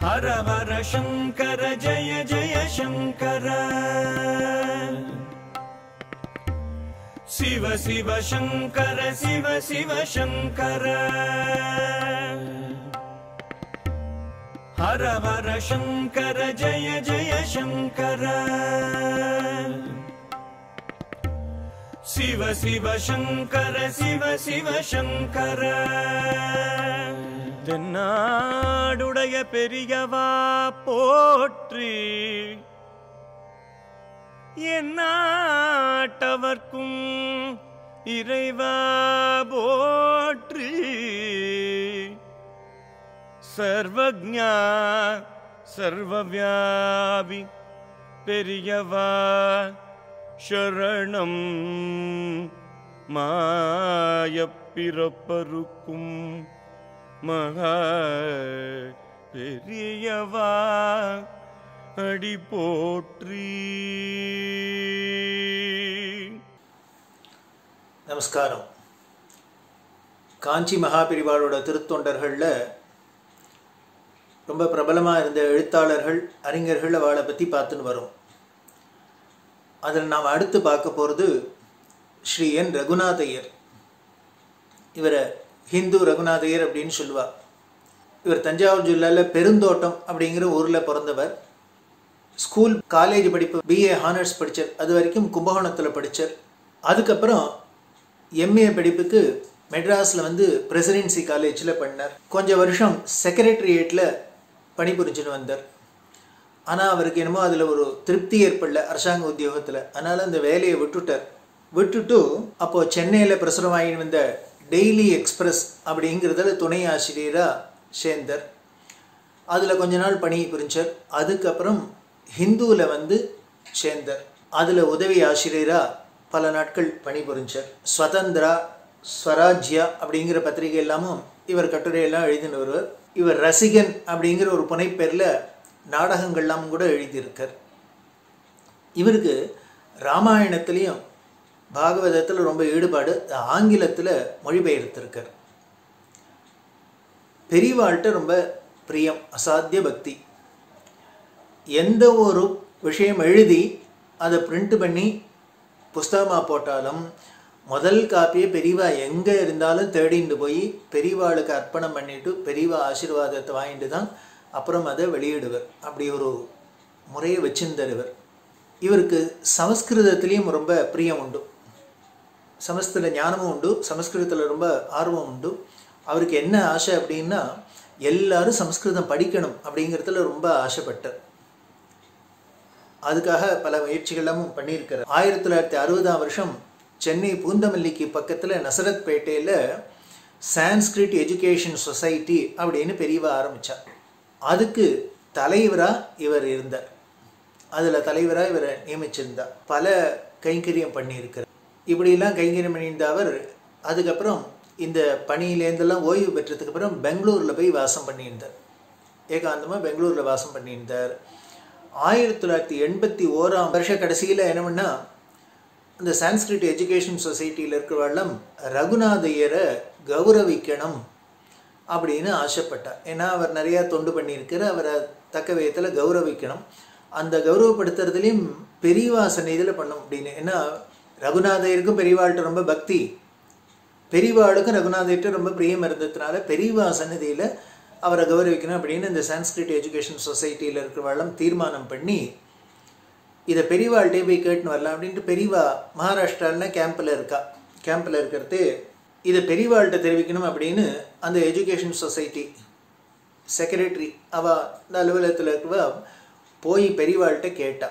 हर हर शङ्कर जय जय शङ्कर शिव शिव शङ्कर शिव शिव शङ्कर हर हर शङ्कर जय जय शङ्कर शिव शिव शङ्कर शिव शिव शङ्कर தென்னாடுடைய பெரியவா போற்றி எந்நாட்டவர்க்கும் இறைவா போற்றி சர்வஜா சர்வவியாபி பெரியவா சரணம் மாயப்பிறப்பருக்கும் மகா பெரியவா அடி போற்றி நமஸ்காரம் காஞ்சி மகாபிரிவாளோட திருத்தொண்டர்களில் ரொம்ப பிரபலமாக இருந்த எழுத்தாளர்கள் அறிஞர்கள் அவளை பற்றி பார்த்துன்னு வரோம் அதில் நாம் அடுத்து பார்க்க போகிறது ஸ்ரீ என் ரகுநாதையர் இவரை ஹிந்து ரகுநாதையர் அப்படின்னு சொல்லுவாள் இவர் தஞ்சாவூர் ஜில்லாவில் பெருந்தோட்டம் அப்படிங்கிற ஊரில் பிறந்தவர் ஸ்கூல் காலேஜ் படிப்பு பிஏ ஹானர்ஸ் படித்தார் அது வரைக்கும் கும்பகோணத்தில் படித்தார் அதுக்கப்புறம் எம்ஏ படிப்புக்கு மெட்ராஸில் வந்து பிரசிடென்சி காலேஜில் பண்ணார் கொஞ்சம் வருஷம் செக்ரட்டரியேட்டில் பணிபுரிஞ்சுன்னு வந்தார் ஆனால் அவருக்கு என்னமோ அதில் ஒரு திருப்தி ஏற்படல அரசாங்க உத்தியோகத்தில் அதனால் அந்த வேலையை விட்டுட்டார் விட்டுட்டு அப்போது சென்னையில் பிரசுரமாகி வந்த டெய்லி எக்ஸ்பிரஸ் அப்படிங்கிறதுல துணை ஆசிரியராக சேர்ந்தார் அதில் கொஞ்ச நாள் பணி புரிஞ்சார் அதுக்கப்புறம் ஹிந்துவில் வந்து சேர்ந்தார் அதில் உதவி ஆசிரியராக பல நாட்கள் பணிபுரிஞ்சார் ஸ்வதந்திரா ஸ்வராஜ்யா அப்படிங்கிற பத்திரிகை எல்லாமும் இவர் கட்டுரையெல்லாம் எழுதின்னு வருவார் இவர் ரசிகன் அப்படிங்கிற ஒரு புனைப்பேரில் நாடகங்கள்லாம் கூட எழுதியிருக்கார் இவருக்கு ராமாயணத்துலேயும் பாகவதத்தில் ரொம்ப ஈடுபாடு ஆங்கிலத்தில் மொழிபெயர்த்திருக்கார் பெரியவாள்கிட்ட ரொம்ப பிரியம் அசாத்திய பக்தி எந்த ஒரு விஷயம் எழுதி அதை பிரிண்ட் பண்ணி புஸ்தகமாக போட்டாலும் முதல் காப்பியை பெரியவா எங்கே இருந்தாலும் தேடிட்டு போய் பெரியவாளுக்கு அர்ப்பணம் பண்ணிட்டு பெரியவா ஆசீர்வாதத்தை வாங்கிட்டு தான் அப்புறம் அதை வெளியிடுவர் அப்படி ஒரு முறையை வச்சிருந்தார் இவர் இவருக்கு சமஸ்கிருதத்துலேயும் ரொம்ப பிரியம் உண்டு சமஸ்கிருத ஞானமும் உண்டு சமஸ்கிருதத்தில் ரொம்ப ஆர்வம் உண்டு அவருக்கு என்ன ஆசை அப்படின்னா எல்லாரும் சமஸ்கிருதம் படிக்கணும் அப்படிங்கிறதுல ரொம்ப ஆசைப்பட்டார் அதுக்காக பல முயற்சிகளும் பண்ணியிருக்கிறார் ஆயிரத்தி தொள்ளாயிரத்தி அறுபதாம் வருஷம் சென்னை பூந்தமல்லிக்கு பக்கத்தில் நசரத்பேட்டையில் சான்ஸ்கிரிட் எஜுகேஷன் சொசைட்டி அப்படின்னு பெரியவா ஆரம்பித்தார் அதுக்கு தலைவராக இவர் இருந்தார் அதில் தலைவராக இவரை நியமிச்சிருந்தார் பல கைங்கரியம் பண்ணியிருக்கிறார் இப்படியெல்லாம் கைங்கரியம் பண்ணியிருந்த அவர் அதுக்கப்புறம் இந்த பணியிலேருந்தெல்லாம் ஓய்வு பெற்றதுக்கு அப்புறம் பெங்களூரில் போய் வாசம் பண்ணியிருந்தார் ஏகாந்தமாக பெங்களூரில் வாசம் பண்ணியிருந்தார் ஆயிரத்தி தொள்ளாயிரத்தி எண்பத்தி ஓராம் வருஷ கடைசியில் என்ன பண்ணா இந்த சான்ஸ்கிரிட் எஜுகேஷன் சொசைட்டியில் இருக்கிறவெல்லாம் ரகுநாதையரை கௌரவிக்கணும் அப்படின்னு ஆசைப்பட்டார் ஏன்னா அவர் நிறையா தொண்டு பண்ணியிருக்கிற அவரை தக்க விதத்தில் கௌரவிக்கணும் அந்த கௌரவப்படுத்துறதுலேயும் பெரியவா சந்நிதியில் பண்ணும் அப்படின்னு ஏன்னா ரகுநாதையருக்கும் பெரியவாள்கிட்ட ரொம்ப பக்தி பெரியவாளுக்கும் ரகுநாதையிட்ட ரொம்ப பிரியம் இருந்ததுனால பெரியவா சன்னதியில் அவரை கௌரவிக்கணும் அப்படின்னு இந்த சான்ஸ்கிரிட் எஜுகேஷன் சொசைட்டியில் இருக்கிறவாளும் தீர்மானம் பண்ணி இதை பெரியவாள்கிட்டே போய் கேட்டுன்னு வரலாம் அப்படின்ட்டு பெரியவா மகாராஷ்டிராவில் கேம்பில் இருக்கா கேம்பில் இருக்கிறது இதை பெரியவாள்கிட்ட தெரிவிக்கணும் அப்படின்னு அந்த எஜுகேஷன் சொசைட்டி செக்ரட்டரி அவள் இந்த அலுவலகத்தில் இருக்கவ போய் பெரியவாள்கிட்ட கேட்டா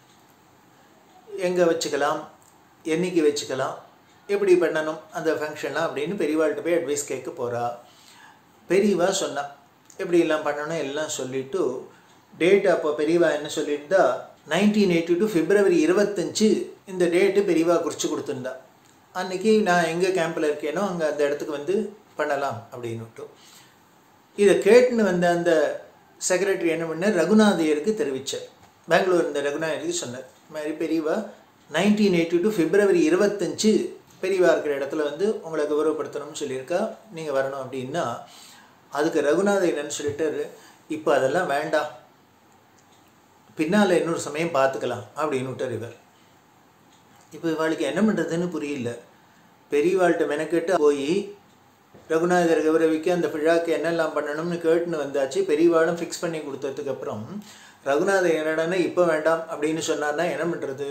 எங்கே வச்சுக்கலாம் என்னைக்கு வச்சுக்கலாம் எப்படி பண்ணணும் அந்த ஃபங்க்ஷன்லாம் அப்படின்னு பெரியவாள்கிட்ட போய் அட்வைஸ் கேட்க போகிறா பெரியவா சொன்னா எப்படி எல்லாம் பண்ணணும் எல்லாம் சொல்லிவிட்டு டேட் அப்போ பெரியவா என்ன சொல்லியிருந்தா நைன்டீன் எயிட்டி டூ பிப்ரவரி இருபத்தஞ்சு இந்த டேட்டு பெரியவா குறித்து கொடுத்துருந்தா அன்றைக்கி நான் எங்கே கேம்பில் இருக்கேனோ அங்கே அந்த இடத்துக்கு வந்து பண்ணலாம் அப்படின்னுட்டு இதை கேட்டுன்னு வந்த அந்த செக்ரட்டரி என்ன பண்ணார் ரகுநாதையருக்கு தெரிவித்தார் பெங்களூர் இந்த ரகுநாதையருக்கு சொன்னார் இது மாதிரி பெரியவா நைன்டீன் எயிட்டி டூ பிப்ரவரி இருபத்தஞ்சு பெரியவா இருக்கிற இடத்துல வந்து உங்களை கௌரவப்படுத்தணும்னு சொல்லியிருக்கா நீங்கள் வரணும் அப்படின்னா அதுக்கு ரகுநாதன் என்னன்னு சொல்லிட்டாரு இப்போ அதெல்லாம் வேண்டாம் பின்னால் இன்னொரு சமயம் பார்த்துக்கலாம் அப்படின்னு விட்டார் இவர் இப்போ இவாளுக்கு என்ன பண்ணுறதுன்னு புரியல பெரியவாள்கிட்ட மெனக்கெட்டு போய் ரகுநாதர் கௌரவிக்கு அந்த விழாக்கு என்னெல்லாம் பண்ணணும்னு கேட்டுன்னு வந்தாச்சு பெரியவாளும் ஃபிக்ஸ் பண்ணி கொடுத்ததுக்கு அப்புறம் ரகுநாதர் என்னடான்னா இப்போ வேண்டாம் அப்படின்னு சொன்னார்னா என்ன பண்ணுறது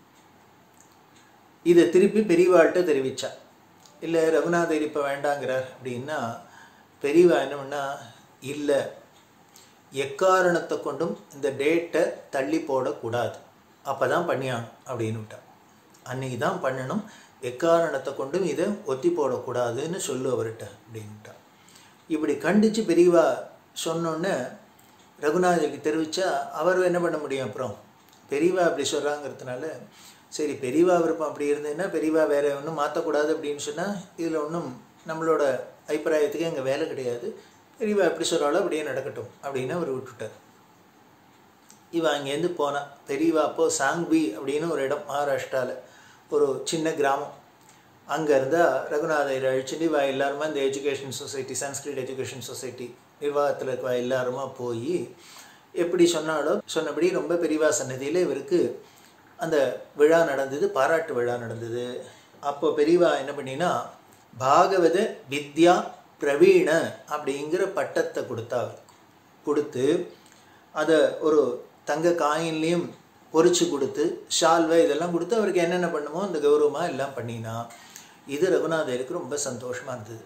இதை திருப்பி பெரியவாள்கிட்ட தெரிவிச்சா இல்லை ரகுநாதர் இப்போ வேண்டாங்கிறார் அப்படின்னா பெரியவா என்ன பண்ணா இல்லை எக்காரணத்தை கொண்டும் இந்த டேட்டை தள்ளி போடக்கூடாது அப்போ தான் பண்ணியாகணும் அப்படின்னு விட்டா அன்னைக்கு தான் பண்ணணும் எக்காரணத்தை கொண்டும் இதை ஒத்தி போடக்கூடாதுன்னு சொல்லு அவர்கிட்ட அப்படின்ட்டா இப்படி கண்டித்து பெரியவா சொன்னோன்னே ரகுநாதருக்கு தெரிவித்தா அவர் என்ன பண்ண முடியும் அப்புறம் பெரியவா அப்படி சொல்கிறாங்கிறதுனால சரி பெரியவா விருப்பம் அப்படி இருந்ததுன்னா பெரியவா வேற ஒன்றும் மாற்றக்கூடாது அப்படின்னு சொன்னால் இதில் ஒன்றும் நம்மளோட அபிப்பிராயத்துக்கு அங்கே வேலை கிடையாது பெரியவா எப்படி சொல்கிறாலோ அப்படியே நடக்கட்டும் அப்படின்னு அவர் விட்டுட்டார் இவன் அங்கேருந்து போனான் பெரியவா அப்போது சாங்வி அப்படின்னு ஒரு இடம் மகாராஷ்டிராவில் ஒரு சின்ன கிராமம் அங்கே இருந்தால் ரகுநாதர் அழிச்சுட்டு இவா எல்லாருமா இந்த education society Sanskrit education society நிர்வாகத்தில் இருக்க எல்லாருமா போய் எப்படி சொன்னாலோ சொன்னபடி ரொம்ப பெரியவா சன்னதியில் இவருக்கு அந்த விழா நடந்தது பாராட்டு விழா நடந்தது அப்போ பெரியவா என்ன பண்ணினா பாகவத வித்யா பிரவீண அப்படிங்கிற பட்டத்தை கொடுத்தா கொடுத்து அதை ஒரு தங்க காயின்லேயும் பொறிச்சு கொடுத்து ஷால்வை இதெல்லாம் கொடுத்து அவருக்கு என்னென்ன பண்ணுமோ அந்த கௌரவமாக எல்லாம் பண்ணினா இது ரகுநாதருக்கு ரொம்ப சந்தோஷமாக இருந்தது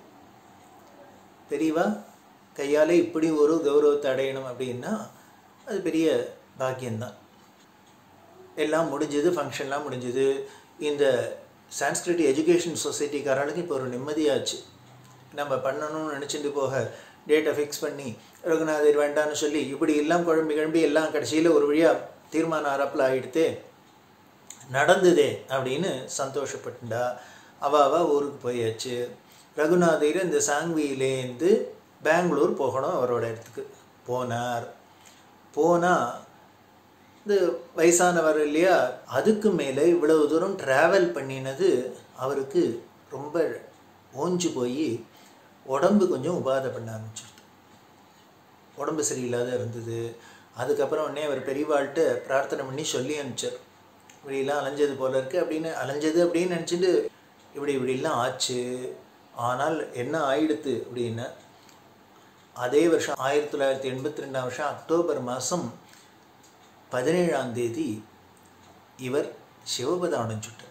பெரியவா கையாலே இப்படி ஒரு கௌரவத்தை அடையணும் அப்படின்னா அது பெரிய பாக்கியம்தான் எல்லாம் முடிஞ்சது ஃபங்க்ஷன்லாம் முடிஞ்சது இந்த சான்ஸ்கிரிட் எஜுகேஷன் சொசைட்டிக்காரர்களுக்கு இப்போ ஒரு நிம்மதியாச்சு நம்ம பண்ணணும்னு நினச்சிட்டு போக டேட்டை ஃபிக்ஸ் பண்ணி ரகுநாதர் வேண்டான்னு சொல்லி இப்படி எல்லாம் குழம்பி கிளம்பி எல்லாம் கடைசியில் ஒரு வழியாக தீர்மானம் அரப்பில் ஆகிடுத்தே நடந்ததே அப்படின்னு சந்தோஷப்பட்டுண்டா அவ அவ ஊருக்கு போயாச்சு ரகுநாதர் இந்த சாங்வியிலேருந்து பெங்களூர் போகணும் அவரோட இடத்துக்கு போனார் போனால் இந்த வயசானவர் இல்லையா அதுக்கு மேலே இவ்வளவு தூரம் ட்ராவல் பண்ணினது அவருக்கு ரொம்ப ஓஞ்சு போய் உடம்பு கொஞ்சம் உபாதை பண்ண ஆரம்பிச்சிருது உடம்பு சரியில்லாத இருந்தது அதுக்கப்புறம் உடனே அவர் பெரியவாள்கிட்ட பிரார்த்தனை பண்ணி சொல்லி அனுப்பிச்சார் இப்படிலாம் அலைஞ்சது போல இருக்கு அப்படின்னு அலைஞ்சது அப்படின்னு நினச்சிட்டு இப்படி இப்படிலாம் ஆச்சு ஆனால் என்ன ஆயிடுத்து அப்படின்னா அதே வருஷம் ஆயிரத்தி தொள்ளாயிரத்தி எண்பத்தி ரெண்டாம் வருஷம் அக்டோபர் மாதம் பதினேழாம் தேதி இவர் சிவபதம் அடைஞ்சுட்டார்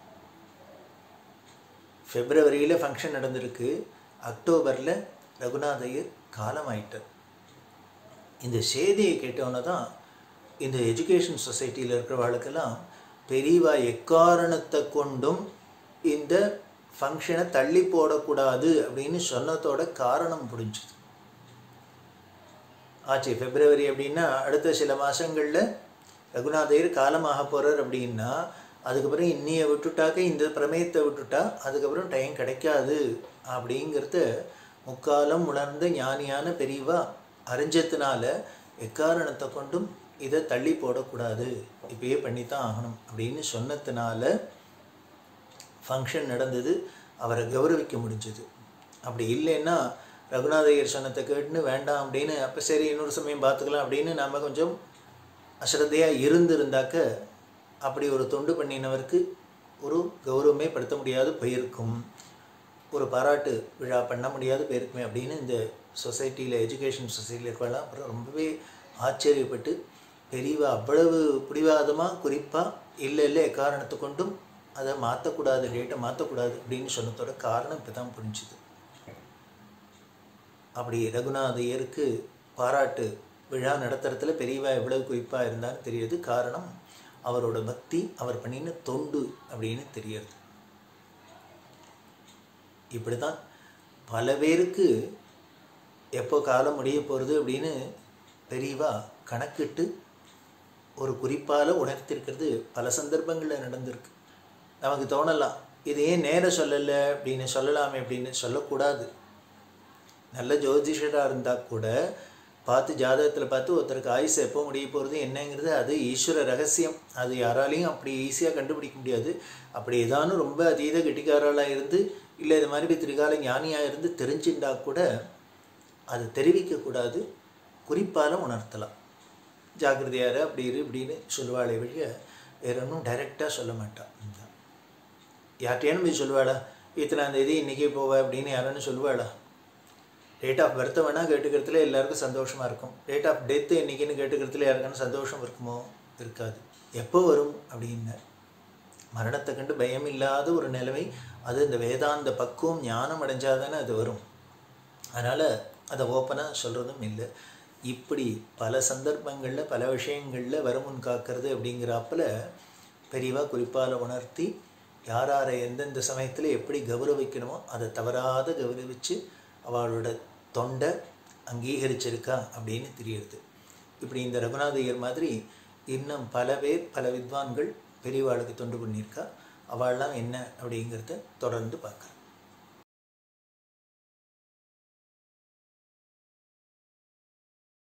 ஃபெப்ரவரியில் ஃபங்க்ஷன் நடந்திருக்கு அக்டோபரில் ரகுநாதையர் காலமாயிட்டார் இந்த செய்தியை கேட்டவொன்னே தான் இந்த எஜுகேஷன் சொசைட்டியில் இருக்கிறவாளுக்கெல்லாம் பெரியவா எக்காரணத்தை கொண்டும் இந்த ஃபங்க்ஷனை தள்ளி போடக்கூடாது அப்படின்னு சொன்னதோட காரணம் புரிஞ்சுது ஆச்சு பிப்ரவரி அப்படின்னா அடுத்த சில மாதங்களில் ரகுநாதையர் காலமாக போகிறார் அப்படின்னா அதுக்கப்புறம் இன்னியை விட்டுட்டாக்க இந்த பிரமேயத்தை விட்டுட்டா அதுக்கப்புறம் டைம் கிடைக்காது அப்படிங்கிறத முக்காலம் உணர்ந்த ஞானியான பெரியவா அறிஞ்சதுனால எக்காரணத்தை கொண்டும் இதை தள்ளி போடக்கூடாது இப்பயே பண்ணித்தான் ஆகணும் அப்படின்னு சொன்னதுனால ஃபங்க்ஷன் நடந்தது அவரை கௌரவிக்க முடிஞ்சது அப்படி இல்லைன்னா ரகுநாதையர் சொன்னத்தை கேட்டுன்னு வேண்டாம் அப்படின்னு அப்போ சரி இன்னொரு சமயம் பார்த்துக்கலாம் அப்படின்னு நாம் கொஞ்சம் அஸ்ரத்தையாக இருந்திருந்தாக்க அப்படி ஒரு தொண்டு பண்ணினவருக்கு ஒரு கௌரவமே படுத்த முடியாது போயிருக்கும் ஒரு பாராட்டு விழா பண்ண முடியாது போயிருக்குமே அப்படின்னு இந்த சொசைட்டியில் எஜுகேஷன் சொசைட்டியில் இருக்கலாம் அப்புறம் ரொம்பவே ஆச்சரியப்பட்டு பெரியவா அவ்வளவு பிடிவாதமாக குறிப்பாக இல்லை இல்லை எக்காரணத்தை கொண்டும் அதை மாற்றக்கூடாது டேட்டை மாற்றக்கூடாது அப்படின்னு சொன்னதோட காரணம் இப்போ தான் புரிஞ்சுது அப்படி ரகுநாதையருக்கு பாராட்டு விழா நடத்துறதுல பெரியவா எவ்வளவு குறிப்பாக இருந்தான்னு தெரியுது காரணம் அவரோட பக்தி அவர் பண்ணின தொண்டு அப்படின்னு தெரியறது இப்படி தான் பல பேருக்கு எப்போ காலம் முடிய போகிறது அப்படின்னு பெரியவா கணக்கிட்டு ஒரு குறிப்பால் உணர்த்திருக்கிறது பல சந்தர்ப்பங்களில் நடந்திருக்கு நமக்கு தோணலாம் இது ஏன் நேரம் சொல்லலை அப்படின்னு சொல்லலாமே அப்படின்னு சொல்லக்கூடாது நல்ல ஜோதிஷராக இருந்தால் கூட பார்த்து ஜாதகத்தில் பார்த்து ஒருத்தருக்கு ஆயுசு எப்போ முடிய போகிறது என்னங்கிறது அது ஈஸ்வர ரகசியம் அது யாராலையும் அப்படி ஈஸியாக கண்டுபிடிக்க முடியாது அப்படி ஏதானும் ரொம்ப அதீத கெட்டிக்காரலாக இருந்து இல்லை இது மாதிரி திரிகால ஞானியாக இருந்து தெரிஞ்சுட்டா கூட அது தெரிவிக்கக்கூடாது குறிப்பால் உணர்த்தலாம் ஜாக்கிரதையாரு அப்படி இரு இப்படின்னு சொல்லுவாளே வழிய வேற ஒன்றும் டைரெக்டாக சொல்ல மாட்டான் யார்கிட்டேனும் போய் சொல்லுவாளா இத்தனாம் தேதி இன்றைக்கே போவ அப்படின்னு யாருன்னு சொல்லுவாளா டேட் ஆஃப் பர்த்தை வேணால் கேட்டுக்கிறதுல எல்லாருக்கும் சந்தோஷமாக இருக்கும் டேட் ஆஃப் டெத்து என்னைக்குன்னு கேட்டுக்கிறதுல யாருக்கான சந்தோஷம் இருக்குமோ இருக்காது எப்போ வரும் அப்படின்னு மரணத்தை கண்டு பயம் இல்லாத ஒரு நிலைமை அது இந்த வேதாந்த பக்குவம் ஞானம் அடைஞ்சாதானே அது வரும் அதனால் அதை ஓப்பனாக சொல்கிறதும் இல்லை இப்படி பல சந்தர்ப்பங்களில் பல விஷயங்களில் வரமுன் காக்கிறது அப்படிங்கிறாப்புல பெரியவா குறிப்பால் உணர்த்தி யார் யாரை எந்தெந்த சமயத்தில் எப்படி கௌரவிக்கணுமோ அதை தவறாத கௌரவித்து அவளோட தொண்டை அங்கீகரிச்சிருக்கா அப்படின்னு தெரியுது இப்படி இந்த ரகுநாதையர் மாதிரி இன்னும் பல பேர் பல வித்வான்கள் பெரியவாளுக்கு தொண்டு பண்ணியிருக்கா அவள்லாம் என்ன அப்படிங்கிறத தொடர்ந்து பார்க்கலாம்